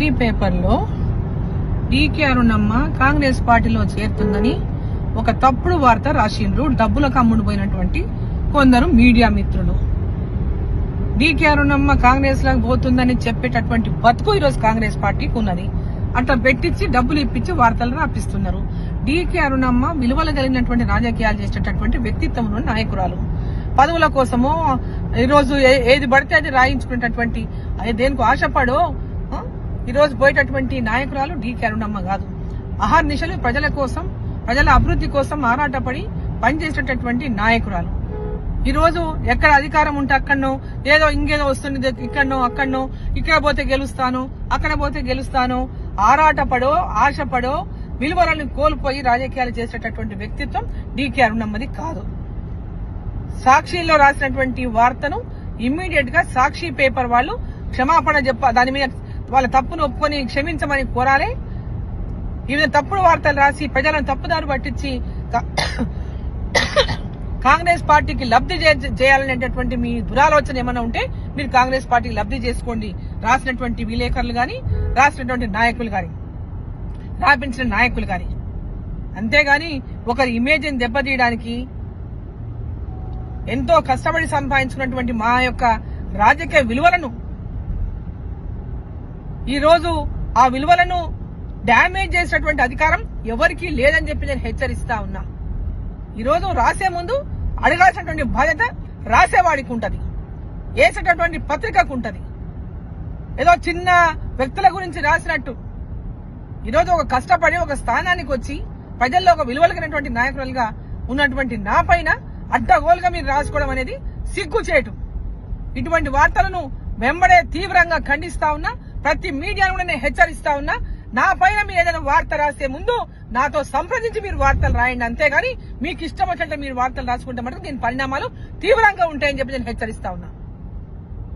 సాక్షి పేపర్లో డీకే అరుణమ్మ కాంగ్రెస్ పార్టీలో చేరుతుందని ఒక తప్పుడు వార్త రాసిండ్రు డబ్బులకు అమ్ముడు పోయినటువంటి కొందరు మీడియా మిత్రులు డీకే అరుణమ్మ కాంగ్రెస్ లోకి పోతుందని చెప్పేటటువంటి బతుకు ఈరోజు కాంగ్రెస్ పార్టీకి ఉన్నది అట్లా పెట్టించి డబ్బులు ఇప్పించి వార్తలు రాపిస్తున్నారు డీకే అరుణమ్మ విలువలు కలిగినటువంటి రాజకీయాలు చేసేటటువంటి వ్యక్తిత్వం ఉన్న నాయకురాలు పదవుల కోసమో ఈరోజు ఏ- ఏది పడితే అది రాయించుకునేటటువంటి అది దేనికి ఆశపడో ఆ, ఈరోజు పోయేటటువంటి నాయకురాలు డీకే అరుణమ్మ కాదు అహర్నిశలు ప్రజల కోసం ప్రజల అభివృద్ధి కోసం ఆరాటపడి పనిచేసేటటువంటి నాయకురాలు ఈ రోజు ఎక్కడ అధికారం ఉంటే అక్కడనో ఏదో ఇంకేదో వస్తుంది ఇక్కడనో అక్కడనో ఇక్కడ పోతే గెలుస్తాను అక్కడ పోతే గెలుస్తాను ఆరాటపడో ఆశపడో విలువలను కోల్పోయి రాజకీయాలు చేసేటటువంటి వ్యక్తిత్వం డీకే అరుణమ్మది కాదు సాక్షిలో రాసినటువంటి వార్తను ఇమ్మీడియట్ గా సాక్షి పేపర్ వాళ్ళు క్షమాపణ చెప్ప దాని మీద వాళ్ళ తప్పును ఒప్పుకొని క్షమించమని కోరాలి ఈ విధంగా తప్పుడు వార్తలు రాసి ప్రజలను తప్పుదారి పట్టించి కా- కాంగ్రెస్ పార్టీకి లబ్ధి చే- చేయాలనేటటువంటి మీ దురాలోచన ఏమైనా ఉంటే మీరు కాంగ్రెస్ పార్టీకి లబ్ధి చేసుకోండి రాసినటువంటి విలేకరులు గాని రాసినటువంటి నాయకులు గాని రాపించిన నాయకులు గాని అంతేగాని ఒకరి ఇమేజ్ ని దెబ్బతీయడానికి ఎంతో కష్టపడి సంపాదించుకున్నటువంటి మా యొక్క రాజకీయ విలువలను ఈ రోజు ఆ విలువలను డ్యామేజ్ చేసినటువంటి అధికారం ఎవరికీ లేదని చెప్పి నేను హెచ్చరిస్తా ఉన్నా ఈ రోజు రాసే ముందు అడగాల్సినటువంటి బాధ్యత రాసేవాడికి ఉంటది వేసేటటువంటి పత్రికకు ఉంటది ఏదో చిన్న వ్యక్తుల గురించి రాసినట్టు ఈరోజు ఒక కష్టపడి ఒక స్థానానికి వచ్చి ప్రజల్లో ఒక విలువలగినటువంటి నాయకులుగా ఉన్నటువంటి నా పైన అడ్డగోలుగా మీరు రాసుకోవడం అనేది సిగ్గుచేటు ఇటువంటి వార్తలను వెంబడే తీవ్రంగా ఖండిస్తా ఉన్నా ప్రతి మీడియాను కూడా నేను హెచ్చరిస్తా ఉన్నా నా పైన మీరు ఏదైనా వార్త రాసే ముందు నాతో సంప్రదించి మీరు వార్తలు రాయండి అంతేగాని మీకు ఇష్టం వచ్చినట్టు మీరు వార్తలు రాసుకుంటే మటుకు దీని పరిణామాలు తీవ్రంగా ఉంటాయని చెప్పి నేను హెచ్చరిస్తా ఉన్నా